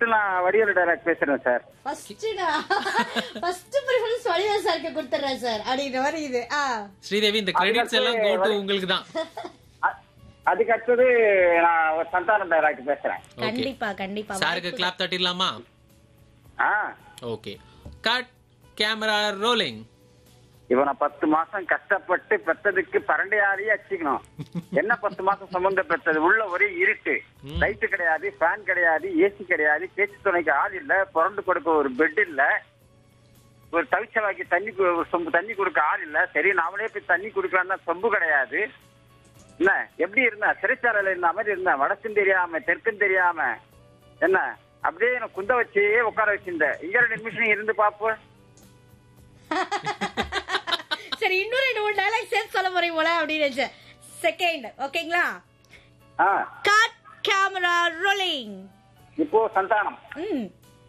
நான் வடிவேலு டைலாக் பேசுறேன் சார் ஃபர்ஸ்ட்டா ஃபர்ஸ்ட் ப்ரிஃபரன்ஸ் வடிவா சாருக்கு கொடுத்துறேன் சார் அப்படின்ற மாதிரி இது ஆ ஸ்ரீதேவி இந்த கிரெடிட்ஸ் எல்லாம் கோட்டு உங்களுக்கு தான் அ- அதுக்கு அடுத்தது நான் ஒரு சந்தானம் டைலாக் பேசுறேன் கண்டிப்பா கண்டிப்பா சாருக்கு கிளாப் தட்டிடலாமா ஆ ஓகே கட் கேமரா ரோலிங் இவனை பத்து மாசம் கஷ்டப்பட்டு பெத்ததுக்கு பரண்டையாரியே அடிச்சுக்கணும் என்ன பத்து மாசம் சுமந்த பெத்தது உள்ள ஒரே இருட்டு லைட்டு கிடையாது ஃபேன் கிடையாது ஏசி கிடையாது பேச்சு துணைக்கு ஆள் இல்ல புரண்டு கொடுக்க ஒரு பெட் இல்ல ஒரு தவிச்சவாக்கி தண்ணி கு- ஒரு சொம்பு தண்ணி கொடுக்க ஆள் இல்ல சரி நாமளே போய் தண்ணி குடுக்கலாம்னா சொம்பு கிடையாது என்ன எப்படி இருந்தா சிறைச்சாலையில இருந்த மாதிரி இருந்தேன் வடக்கும் தெரியாம தெற்கும் தெரியாம என்ன அப்படியே எனக்கு குந்த வச்சே உட்கார வச்சிருந்தேன் இங்க ரெண்டு நிமிஷம் இருந்து பாப்போம் சரி இன்னும் ரெண்டு மூணு டைலாக் சேர்த்து சொல்ல போறீங்க போல அப்படின்னு நினைச்சேன் செகண்ட் ஓகேங்களா ஆ கட் கேமரா ரோலிங் இப்போ சந்தானம் ம்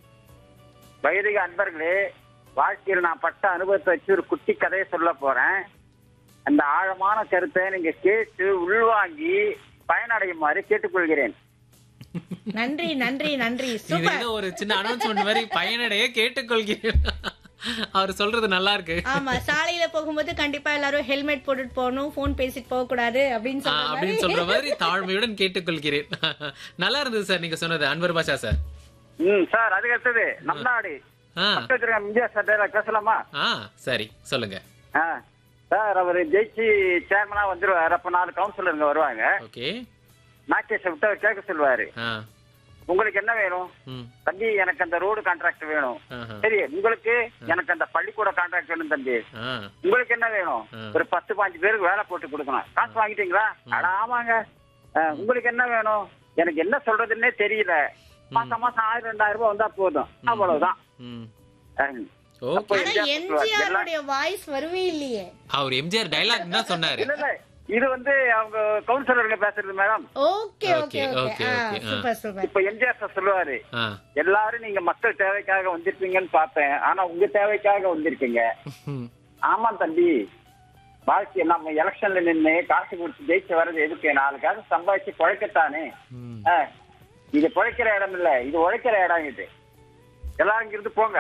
வைதிக அன்பர்களே வாழ்க்கையில் நான் பட்ட அனுபவத்தை வச்சு ஒரு குட்டி கதையை சொல்ல போறேன் அந்த ஆழமான கருத்தை நீங்க கேட்டு உள்வாங்கி பயனடையுமாறு கேட்டுக்கொள்கிறேன் நன்றி நன்றி நன்றி இது சூப்பர் ஏதோ ஒரு சின்ன அனௌன்ஸ்மெண்ட் மாதிரி பயனடைய கேட்டுக்கொள்கிறேன் அவர் சொல்றது நல்லா இருக்கு ஆமா சாலையில போகும்போது கண்டிப்பா எல்லாரும் ஹெல்மெட் போட்டுட்டு போகணும் போன் பேசிட்டு போக கூடாது அப்படின்னு ஆ, சொல்ற அப்படின்னு மாதிரி சொல்ற மாதிரி தாழ்மையுடன் கேட்டுக்கொள்கிறேன் நல்லா இருந்தது சார் நீங்க சொன்னது அன்வர் பாஷா சார் ம் சார் அதுக்கு அடுத்தது நம் நாடு ஆ பக்கத்துல இந்தியா சார் டைலாக் பேசலாமா ஆ சரி சொல்லுங்க ஆ சார் அவர் ஜெயிச்சு சேர்மனா வந்துருவாரு அப்ப நாலு கவுன்சிலருங்க வருவாங்க ஓகே நாகேஷை விட்டு அவர் கேட்க சொல்லுவாரு ஆ உங்களுக்கு என்ன வேணும் ம் தம்பி எனக்கு அந்த ரோடு கான்ட்ராக்ட் வேணும் ஆஹா. சரி உங்களுக்கு எனக்கு அந்த பள்ளிக்கூட கான்ட்ராக்ட் வேணும் தம்பி ஆ உங்களுக்கு என்ன வேணும் ஆ. ஒரு பத்து பாஞ்சு பேருக்கு வேலை போட்டு கொடுக்கணும் காசு வாங்கிட்டீங்களா அட ஆமாங்க ஆ, உங்களுக்கு என்ன வேணும் எனக்கு என்ன சொல்றதுன்னே தெரியல மாசம் மாசம் ஆயிரம் ரெண்டாயிரம் ரூபாய் வந்தா போதும் அவ்வளவுதான் ம் ஆ. ஓகே அப்ப ஆனா எம்ஜிஆர் சொல்லுவார், எல்லாம் எம்ஜிஆருடைய வாய்ஸ் வரவே இல்லையே அவர் எம்ஜிஆர் டைலாக் தான் சொன்னாரு இல்ல இல்ல இது வந்து அவங்க கவுன்சிலருங்க பேசுறது madam okay okay Okay, okay okay, okay. ஆ. சூப்பர் சூப்பர் இப்ப எம்ஜிஆர் சார் சொல்லுவாரு ஆ எல்லாரும் நீங்க மக்கள் தேவைக்காக வந்திருப்பீங்கன்னு பார்த்தேன் ஆனா உங்க தேவைக்காக வந்திருக்கீங்க ம். ஆமா தம்பி வாழ்க்கை நம்ம எலெக்ஷன்ல நின்னு காசு கொடுத்து ஜெயிச்சு வர்றது எதுக்கு நாலு காசு சம்பாதிச்சு குழைக்கத்தானே ம். ஆ, இது குழைக்கிற இடம் இல்ல இது உழைக்கிற இடம் இது எல்லாரும் இங்கிருந்து போங்க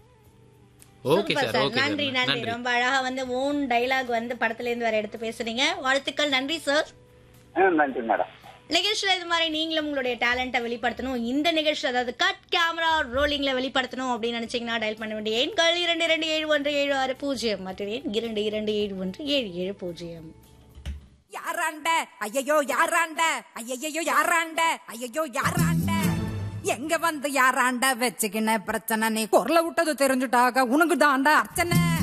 okay super sir sir okay நன்றி சார் நன்றி நன்றி ரொம்ப அழகா வந்து ஓன் டைலாக் வந்து படத்துல இருந்து வேற எடுத்து பேசுறீங்க வாழ்த்துக்கள் நன்றி சார் ஆ, நன்றி மேடம் நிகழ்ச்சியில இது மாதிரி நீங்களும் உங்களுடைய டேலண்ட்டை வெளிப்படுத்தணும் இந்த நிகழ்ச்சி அதாவது கட் கேமரா ரோலிங்ல வெளிப்படுத்தணும் அப்படின்னு நினைச்சீங்கன்னா டயல் பண்ண வேண்டிய எண்கள் இரண்டு இரண்டு ஏழு ஒன்று ஏழு ஆறு பூஜ்ஜியம் மற்றும் எண் இரண்டு இரண்டு ஏழு ஒன்று ஏழு ஏழு பூஜ்ஜியம் யாராண்ட ஐயையோ யாராண்ட ஐயையோ யாராண்ட ஐயையோ யாராண்ட எங்க வந்து யாராண்ட வச்சுக்கின பிரச்சனை நீ குரல விட்டது தெரிஞ்சுட்டாக உனக்கு தாண்டா அர்ச்சனை